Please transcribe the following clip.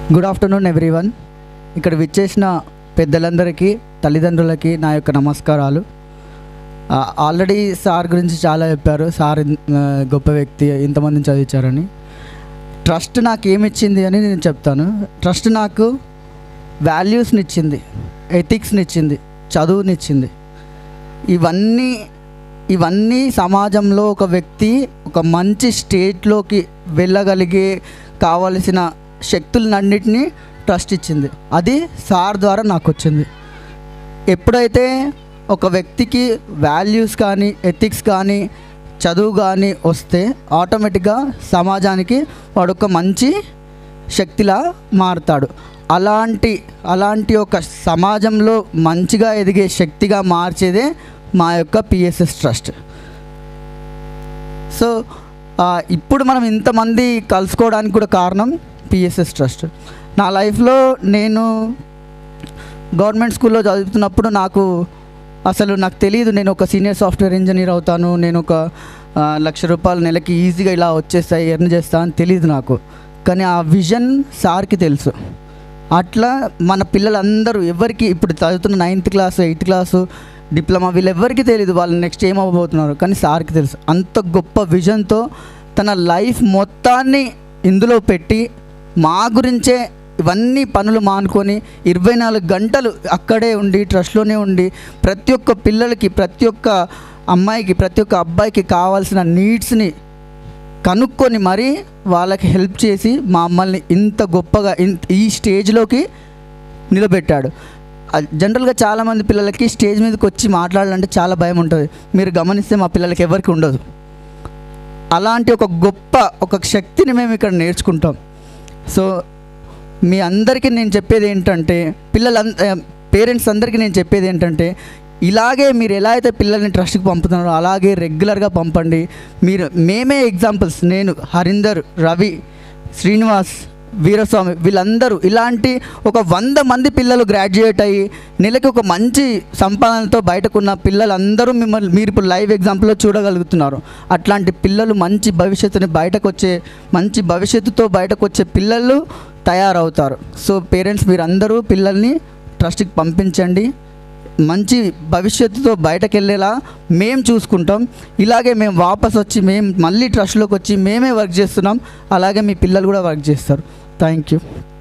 good afternoon everyone ఇక్కడ విచ్చేసిన పెద్దలందరికీ తల్లిదండ్రులకి నా యొక్క నమస్కారాలు ఆ, ఆల్రెడీ సార్ గురించి చాలా చెప్పారు సార్ ఇన్- ఆ, గొప్ప వ్యక్తి ఇంతమందిని చదివించారని ట్రస్ట్ నాకు ఏమిచ్చింది అని నేను చెప్తాను ట్రస్ట్ నాకు వాల్యూస్ని ఇచ్చింది ఎథిక్స్ని ఇచ్చింది చదువునిచ్చింది ఇవన్నీ ఇవన్నీ సమాజంలో ఒక వ్యక్తి ఒక మంచి స్టేట్లోకి వెళ్ళగలిగే కావలసిన శక్తులన్నింటినీ ట్రస్ట్ ఇచ్చింది అది సార్ ద్వారా నాకు వచ్చింది ఎప్పుడైతే ఒక వ్యక్తికి వాల్యూస్ కానీ ఎథిక్స్ కానీ చదువు కానీ వస్తే ఆటోమేటిక్గా సమాజానికి వాడు ఒక మంచి శక్తిలా మారుతాడు అలాంటి అలాంటి ఒక సమాజంలో మంచిగా ఎదిగే శక్తిగా మార్చేదే మా యొక్క పిఎస్ఎస్ ట్రస్ట్ సో ఆ, ఇప్పుడు మనం ఇంతమంది కలుసుకోవడానికి కూడా కారణం పిఎస్ఎస్ ట్రస్ట్ నా లైఫ్లో నేను గవర్నమెంట్ స్కూల్లో చదువుతున్నప్పుడు నాకు అసలు నాకు తెలియదు నేను ఒక సీనియర్ సాఫ్ట్వేర్ ఇంజనీర్ అవుతాను నేను ఒక ఆ, లక్ష రూపాయలు నెలకి ఈజీగా ఇలా వచ్చేస్తాయి ఎర్న్ చేస్తా అని తెలియదు నాకు కానీ ఆ విజన్ సార్కి తెలుసు అట్లా మన పిల్లలందరూ ఎవరికి ఇప్పుడు చదువుతున్న ninth class eighth class diploma వీళ్ళెవ్వరికి తెలియదు వాళ్ళు నెక్స్ట్ ఏం అవ్వబోతున్నారు కానీ సార్కి తెలుసు అంత గొప్ప విజన్తో తన లైఫ్ మొత్తాన్ని ఇందులో పెట్టి మా గురించే ఇవన్నీ పనులు మానుకొని ఇరవై నాలుగు గంటలు అక్కడే ఉండి ట్రస్ట్లోనే ఉండి ప్రతి ఒక్క పిల్లలకి ప్రతి ఒక్క అమ్మాయికి ప్రతి ఒక్క అబ్బాయికి కావాల్సిన నీడ్స్ని కనుక్కొని మరీ వాళ్ళకి హెల్ప్ చేసి మా అమ్మల్ని ఇంత గొప్పగా ఇంత ఈ స్టేజ్లోకి నిలబెట్టాడు ఆ, జనరల్గా చాలామంది పిల్లలకి స్టేజ్ మీదకి వచ్చి మాట్లాడాలంటే చాలా భయం ఉంటుంది మీరు గమనిస్తే మా పిల్లలకి ఎవరికి ఉండదు అలాంటి ఒక గొప్ప ఒక శక్తిని మేము ఇక్కడ నేర్చుకుంటాం సో మీ అందరికీ నేను చెప్పేది ఏంటంటే పిల్లల పేరెంట్స్ అందరికీ నేను చెప్పేది ఏంటంటే ఇలాగే మీరు ఎలా అయితే పిల్లల్ని ట్రస్ట్కి పంపుతున్నారో అలాగే రెగ్యులర్గా పంపండి మీరు మేమే ఎగ్జాంపుల్స్ నేను హరీందర్ రవి శ్రీనివాస్ వీరస్వామి వీళ్ళందరూ ఇలాంటి ఒక వంద మంది పిల్లలు గ్రాడ్యుయేట్ అయ్యి నెలకి ఒక మంచి సంపాదనతో బయటకున్న పిల్లలందరూ మిమ్మల్ని మీరు ఇప్పుడు లైవ్ ఎగ్జాంపుల్లో చూడగలుగుతున్నారు అట్లాంటి పిల్లలు మంచి భవిష్యత్తుని బయటకు వచ్చే మంచి భవిష్యత్తుతో బయటకు వచ్చే పిల్లలు తయారవుతారు సో పేరెంట్స్ మీరందరూ పిల్లల్ని ట్రస్ట్కి పంపించండి మంచి భవిష్యత్తుతో బయటకు వెళ్ళేలా మేము చూసుకుంటాం ఇలాగే మేము వాపస్ వచ్చి మేము మళ్ళీ ట్రస్ట్లోకి వచ్చి మేమే వర్క్ చేస్తున్నాం అలాగే మీ పిల్లలు కూడా వర్క్ చేస్తారు థ్యాంక్ యూ